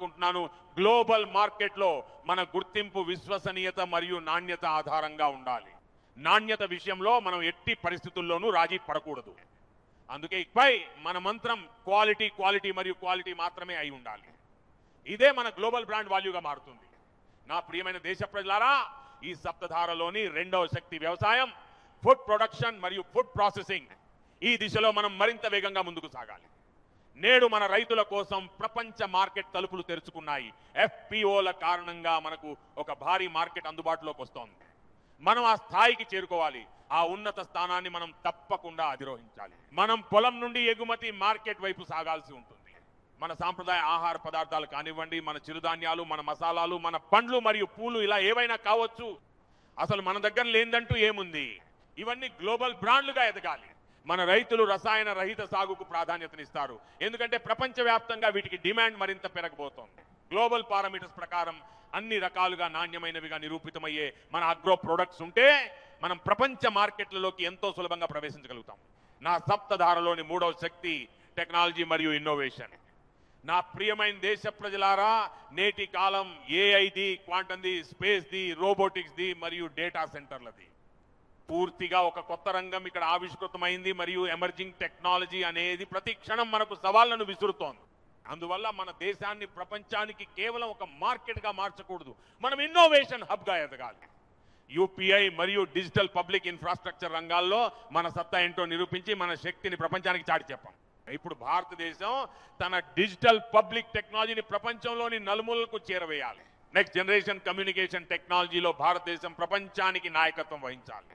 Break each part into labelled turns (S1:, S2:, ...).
S1: చెప్పాలనుకుంటున్నాను గ్లోబల్ మార్కెట్లో మన గుర్తింపు విశ్వసనీయత మరియు నాణ్యత ఆధారంగా ఉండాలి నాణ్యత విషయంలో మనం ఎట్టి పరిస్థితుల్లోనూ రాజీ పడకూడదు అందుకే ఇకపై మన మంత్రం క్వాలిటీ క్వాలిటీ మరియు క్వాలిటీ మాత్రమే అయి ఉండాలి ఇదే మన గ్లోబల్ బ్రాండ్ వాల్యూగా మారుతుంది నా ప్రియమైన దేశ ప్రజలారా ఈ సప్తధారలోని రెండవ శక్తి వ్యవసాయం ఫుడ్ ప్రొడక్షన్ మరియు ఫుడ్ ప్రాసెసింగ్ ఈ దిశలో మనం మరింత వేగంగా ముందుకు సాగాలి నేడు మన రైతుల కోసం ప్రపంచ మార్కెట్ తలుపులు తెరుచుకున్నాయి ఎఫ్పిఓల కారణంగా మనకు ఒక భారీ మార్కెట్ అందుబాటులోకి వస్తోంది మనం ఆ స్థాయికి చేరుకోవాలి ఆ ఉన్నత స్థానాన్ని మనం తప్పకుండా అధిరోహించాలి మనం పొలం నుండి ఎగుమతి మార్కెట్ వైపు సాగాల్సి ఉంటుంది మన సాంప్రదాయ ఆహార పదార్థాలు కానివ్వండి మన చిరుధాన్యాలు మన మసాలాలు మన పండ్లు మరియు పూలు ఇలా ఏవైనా కావచ్చు అసలు మన దగ్గర లేదంటూ ఏముంది ఇవన్నీ గ్లోబల్ బ్రాండ్లుగా ఎదగాలి మన రైతులు రసాయన రహిత సాగుకు ప్రాధాన్యతనిస్తారు ఎందుకంటే ప్రపంచవ్యాప్తంగా వీటికి డిమాండ్ మరింత పెరగబోతోంది గ్లోబల్ పారామీటర్స్ ప్రకారం అన్ని రకాలుగా నాణ్యమైనవిగా నిరూపితమయ్యే మన అగ్రో ప్రొడక్ట్స్ ఉంటే మనం ప్రపంచ మార్కెట్లలోకి ఎంతో సులభంగా ప్రవేశించగలుగుతాం నా సప్తధారలోని మూడవ శక్తి టెక్నాలజీ మరియు ఇన్నోవేషన్ నా ప్రియమైన దేశ ప్రజలారా నేటి కాలం ఏఐది క్వాంటమ్ది స్పేస్ది రోబోటిక్స్ది మరియు డేటా సెంటర్లది పూర్తిగా ఒక కొత్త రంగం ఇక్కడ ఆవిష్కృతమైంది మరియు ఎమర్జింగ్ టెక్నాలజీ అనేది ప్రతి క్షణం మనకు సవాళ్లను విసురుతోంది అందువల్ల మన దేశాన్ని ప్రపంచానికి కేవలం ఒక మార్కెట్ గా మార్చకూడదు మనం ఇన్నోవేషన్ హబ్ గా ఎదగాలి యూపీఐ మరియు డిజిటల్ పబ్లిక్ ఇన్ఫ్రాస్ట్రక్చర్ రంగాల్లో మన సత్తా ఏంటో నిరూపించి మన శక్తిని ప్రపంచానికి చాటి చెప్పాం ఇప్పుడు భారతదేశం తన డిజిటల్ పబ్లిక్ టెక్నాలజీని ప్రపంచంలోని నలుమూలలకు చేరవేయాలి నెక్స్ట్ జనరేషన్ కమ్యూనికేషన్ టెక్నాలజీలో భారతదేశం ప్రపంచానికి నాయకత్వం వహించాలి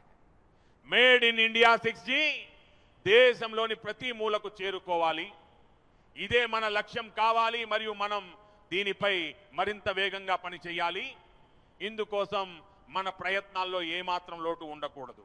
S1: made in India six G దేశంలోని ప్రతి మూలకు చేరుకోవాలి ఇదే మన లక్ష్యం కావాలి మరియు మనం దీనిపై మరింత వేగంగా పని చేయాలి ఇందుకోసం మన ప్రయత్నాల్లో ఏమాత్రం లోటు ఉండకూడదు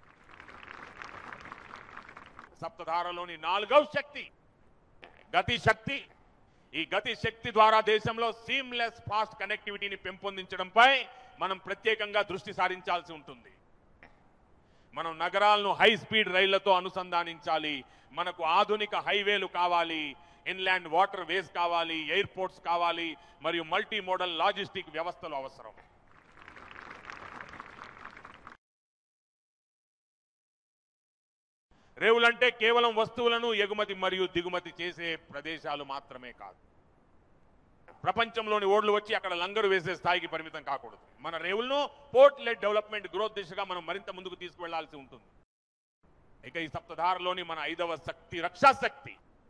S1: సప్తధారలోని నాలుగవ శక్తి గతి శక్తి ఈ గతి శక్తి ద్వారా దేశంలో సీమ్లెస్ ఫాస్ట్ కనెక్టివిటీని పెంపొందించడంపై మనం ప్రత్యేకంగా దృష్టి సారించాల్సి ఉంటుంది మనం నగరాలను హై స్పీడ్ రైళ్లతో అనుసంధానించాలి మనకు ఆధునిక హైవేలు కావాలి ఇన్లాండ్ వాటర్ వేస్ కావాలి ఎయిర్పోర్ట్స్ కావాలి మరియు మల్టీ మోడల్ లాజిస్టిక్ వ్యవస్థలు అవసరం రేవులంటే కేవలం వస్తువులను ఎగుమతి మరియు దిగుమతి చేసే ప్రదేశాలు మాత్రమే కాదు ప్రపంచంలోని ఓడ్లు వచ్చి అక్కడ లంగరు వేసే స్థాయికి పరిమితం కాకూడదు మన రేవులను పోర్ట్ లెడ్ డెవలప్మెంట్ గ్రోత్ దిశగా మనం మరింత ముందుకు తీసుకువెళ్లాల్సి ఉంటుంది ఇక ఈ సప్తధారలోని మన ఐదవ శక్తి రక్షా శక్తి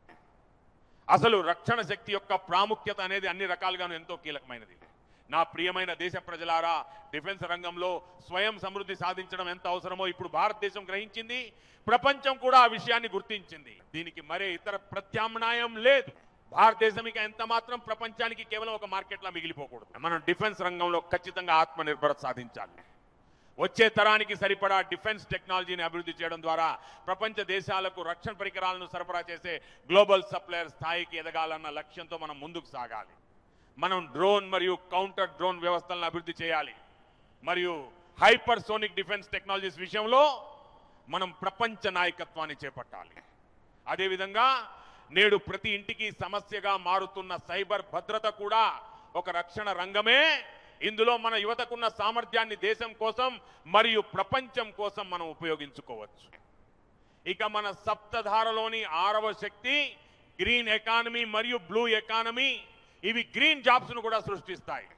S1: అసలు రక్షణ శక్తి యొక్క ప్రాముఖ్యత అనేది అన్ని రకాలుగాను ఎంతో కీలకమైనది నా ప్రియమైన దేశ ప్రజలారా డిఫెన్స్ రంగంలో స్వయం సమృద్ధి సాధించడం ఎంత అవసరమో ఇప్పుడు భారతదేశం గ్రహించింది ప్రపంచం కూడా ఆ విషయాన్ని గుర్తించింది దీనికి మరే ఇతర ప్రత్యామ్నాయం లేదు భారతదేశం ఇక ఎంత మాత్రం ప్రపంచానికి కేవలం ఒక మార్కెట్లా మిగిలిపోకూడదు మనం డిఫెన్స్ రంగంలో ఖచ్చితంగా ఆత్మనిర్భరత సాధించాలి వచ్చే తరానికి సరిపడా డిఫెన్స్ టెక్నాలజీని అభివృద్ధి చేయడం ద్వారా ప్రపంచ దేశాలకు రక్షణ పరికరాలను సరఫరా చేసే గ్లోబల్ సప్లయర్ స్థాయికి ఎదగాలన్న లక్ష్యంతో మనం ముందుకు సాగాలి మనం డ్రోన్ మరియు కౌంటర్ డ్రోన్ వ్యవస్థలను అభివృద్ధి చేయాలి మరియు హైపర్ సోనిక్ డిఫెన్స్ టెక్నాలజీస్ విషయంలో మనం ప్రపంచ నాయకత్వాన్ని చేపట్టాలి అదేవిధంగా నేడు ప్రతి ఇంటికి సమస్యగా మారుతున్న సైబర్ భద్రత కూడా ఒక రక్షణ రంగమే ఇందులో మన యువతకున్న సామర్థ్యాన్ని దేశం కోసం మరియు ప్రపంచం కోసం మనం ఉపయోగించుకోవచ్చు ఇక మన సప్తధారలోని ఆరవ శక్తి గ్రీన్ ఎకానమీ మరియు బ్లూ ఎకానమీ ఇవి గ్రీన్ జాబ్స్ ను కూడా సృష్టిస్తాయి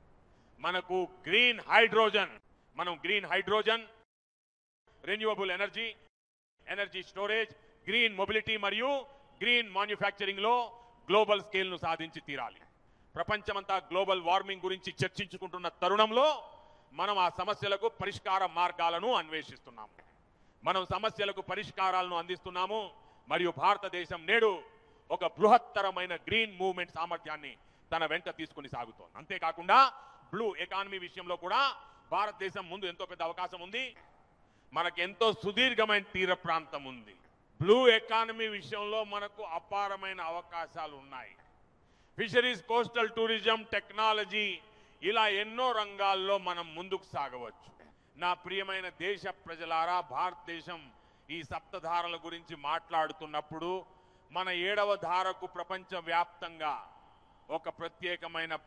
S1: మనకు గ్రీన్ హైడ్రోజన్ మనం green hydrogen renewable energy energy storage green mobility మరియు గ్రీన్ మ్యానుఫ్యాక్చరింగ్ లో గ్లోబల్ స్కేల్ ను సాధించి తీరాలి ప్రపంచమంతా గ్లోబల్ వార్మింగ్ గురించి చర్చించుకుంటున్న తరుణంలో మనం ఆ సమస్యలకు పరిష్కార మార్గాలను అన్వేషిస్తున్నాము మనం సమస్యలకు పరిష్కారాలను అందిస్తున్నాము మరియు భారతదేశం నేడు ఒక బృహత్తరమైన గ్రీన్ మూవ్మెంట్ సామర్థ్యాన్ని తన వెంట తీసుకుని సాగుతోంది అంతేకాకుండా బ్లూ ఎకానమీ విషయంలో కూడా భారతదేశం ముందు ఎంతో పెద్ద అవకాశం ఉంది మనకు ఎంతో సుదీర్ఘమైన తీర ప్రాంతం ఉంది బ్లూ ఎకానమీ విషయంలో మనకు అపారమైన అవకాశాలు ఉన్నాయి ఫిషరీస్ కోస్టల్ టూరిజం టెక్నాలజీ ఇలా ఎన్నో రంగాల్లో మనం ముందుకు సాగవచ్చు నా ప్రియమైన దేశ ప్రజలారా భారతదేశం ఈ సప్తధారల గురించి మాట్లాడుతున్నప్పుడు మన ఏడవ ధారకు ప్రపంచ వ్యాప్తంగా ఒక ప్రత్యేకమైన